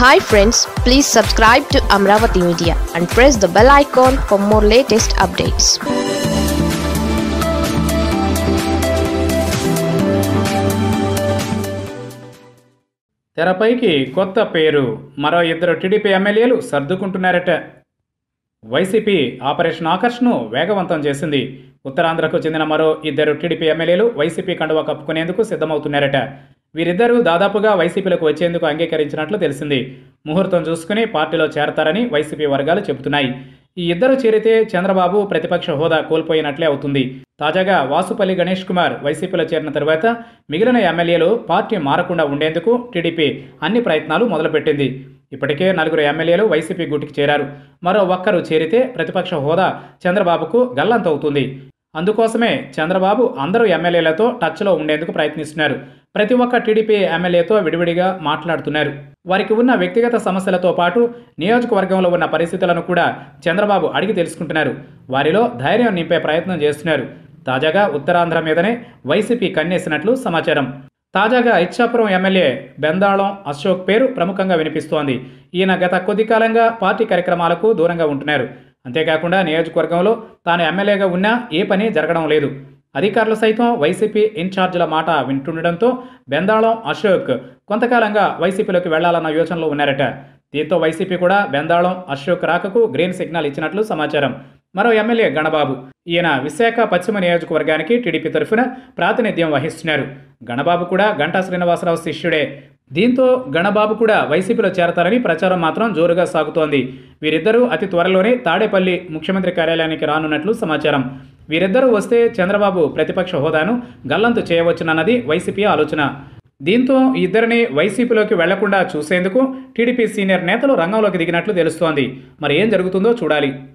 hi friends please subscribe to Amaravati media and press the bell icon for more latest updates తెరపైకి కొత్త పేరు మరో ఇద్దరు టీడీపీ ఎమ్మెల్యేలు సర్దుకుంటున్నారట వైసీపీ ఆపరేషన్ ఆకర్ష్ను వేగవంతం చేసింది ఉత్తరాంధ్రకు చెందిన మరో ఇద్దరు టీడీపీ ఎమ్మెల్యేలు వైసీపీ కండువా కప్పుకునేందుకు సిద్ధమవుతున్నారట వీరిద్దరూ దాదాపుగా వైసీపీలోకి వచ్చేందుకు అంగీకరించినట్లు తెలిసింది ముహూర్తం చూసుకుని పార్టీలో చేరతారని వైసీపీ వర్గాలు చెబుతున్నాయి ఈ ఇద్దరు చేరితే చంద్రబాబు ప్రతిపక్ష హోదా కోల్పోయినట్లే అవుతుంది తాజాగా వాసుపల్లి గణేష్ కుమార్ వైసీపీలో చేరిన తరువాత మిగిలిన ఎమ్మెల్యేలు పార్టీ మారకుండా ఉండేందుకు టీడీపీ అన్ని ప్రయత్నాలు మొదలుపెట్టింది ఇప్పటికే నలుగురు ఎమ్మెల్యేలు వైసీపీ గుటికి చేరారు మరో ఒక్కరు చేరితే ప్రతిపక్ష హోదా చంద్రబాబుకు గల్లంతవుతుంది అందుకోసమే చంద్రబాబు అందరూ ఎమ్మెల్యేలతో టచ్లో ఉండేందుకు ప్రయత్నిస్తున్నారు ప్రతి ఒక్క టీడీపీ ఎమ్మెల్యేతో విడివిడిగా మాట్లాడుతున్నారు వారికి ఉన్న వ్యక్తిగత సమస్యలతో పాటు నియోజకవర్గంలో ఉన్న పరిస్థితులను కూడా చంద్రబాబు అడిగి తెలుసుకుంటున్నారు వారిలో ధైర్యం నింపే ప్రయత్నం చేస్తున్నారు తాజాగా ఉత్తరాంధ్ర మీదనే వైసీపీ కన్నేసినట్లు సమాచారం తాజాగా ఇచ్చాపురం ఎమ్మెల్యే బెందాళం అశోక్ పేరు ప్రముఖంగా వినిపిస్తోంది ఈయన గత కొద్ది కాలంగా పార్టీ కార్యక్రమాలకు దూరంగా ఉంటున్నారు అంతేకాకుండా నియోజకవర్గంలో తాను ఎమ్మెల్యేగా ఉన్నా ఏ పని జరగడం లేదు అధికారులు సైతం వైసీపీ ఇన్ఛార్జీల మాట వింటుండడంతో బెందాళం అశోక్ కొంతకాలంగా వైసీపీలోకి వెళ్లాలన్న యోచనలో ఉన్నారట దీంతో వైసీపీ కూడా బెందాళం అశోక్ రాకకు గ్రీన్ సిగ్నల్ ఇచ్చినట్లు సమాచారం మరో ఎమ్మెల్యే గణబాబు ఈయన విశాఖ పశ్చిమ నియోజకవర్గానికి టీడీపీ తరఫున ప్రాతినిధ్యం వహిస్తున్నారు గణబాబు కూడా గంటా శ్రీనివాసరావు శిష్యుడే దీంతో గణబాబు కూడా వైసీపీలో చేరతారని ప్రచారం మాత్రం జోరుగా సాగుతోంది వీరిద్దరూ అతి త్వరలోనే తాడేపల్లి ముఖ్యమంత్రి కార్యాలయానికి రానున్నట్లు సమాచారం వీరిద్దరూ వస్తే చంద్రబాబు ప్రతిపక్ష హోదాను గల్లంతు చేయవచ్చునన్నది వైసీపీ ఆలోచన దీంతో ఈ ఇద్దరిని వైసీపీలోకి వెళ్లకుండా చూసేందుకు టీడీపీ సీనియర్ నేతలు రంగంలోకి దిగినట్లు తెలుస్తోంది మరి ఏం జరుగుతుందో చూడాలి